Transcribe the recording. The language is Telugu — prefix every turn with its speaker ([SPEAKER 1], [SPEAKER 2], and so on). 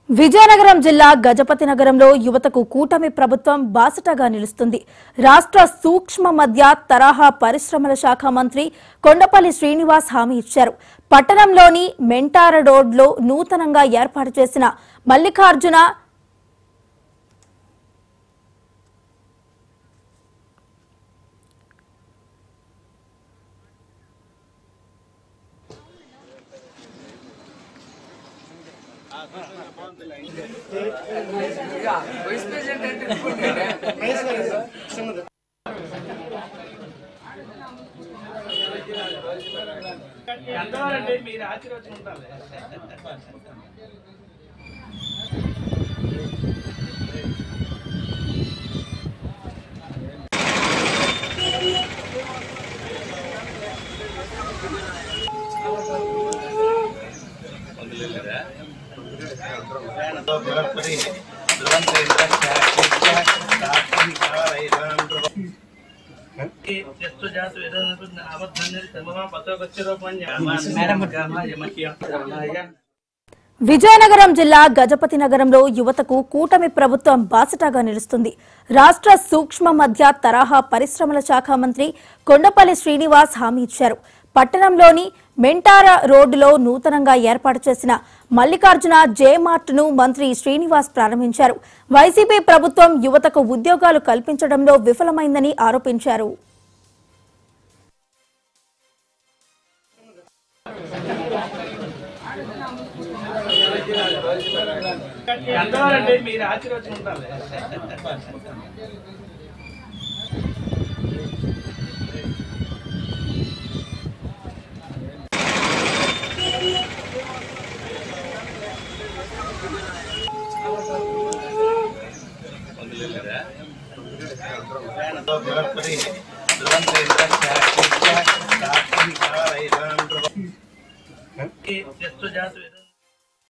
[SPEAKER 1] విజయనగరం జిల్లా గజపతి నగరంలో యువతకు కూటమి ప్రభుత్వం బాసటగా నిలుస్తుంది రాష్ట్ర సూక్ష్మ మధ్య తరహా పరిశ్రమల శాఖ మంత్రి కొండపల్లి శ్రీనివాస్ హామీ ఇచ్చారు పట్టణంలోని మెంటార రోడ్లో నూతనంగా ఏర్పాటు చేసిన మల్లికార్జున
[SPEAKER 2] ఎంతవరండి మీరు ఆశీర్వచనం ఉండాలి మేడం
[SPEAKER 1] విజయనగరం జిల్లా గజపతి నగరంలో యువతకు కూటమి ప్రభుత్వం బాసటగా నిలుస్తుంది రాష్ట్ర సూక్ష్మ మధ్య తరహా పరిశ్రమల శాఖ మంత్రి కొండపల్లి శ్రీనివాస్ హామీ ఇచ్చారు పట్టణంలోని మెంటార రోడ్డులో నూతనంగా ఏర్పాటు చేసిన మల్లికార్జున జే మార్ట్ ను మంత్రి శ్రీనివాస్ ప్రారంభించారు వైసీపీ ప్రభుత్వం యువతకు ఉద్యోగాలు కల్పించడంలో విఫలమైందని ఆరోపించారు
[SPEAKER 2] ఎంతవరండి మీరు ఆశీర్వచనం ఉండాలి జస్ట్ జాతు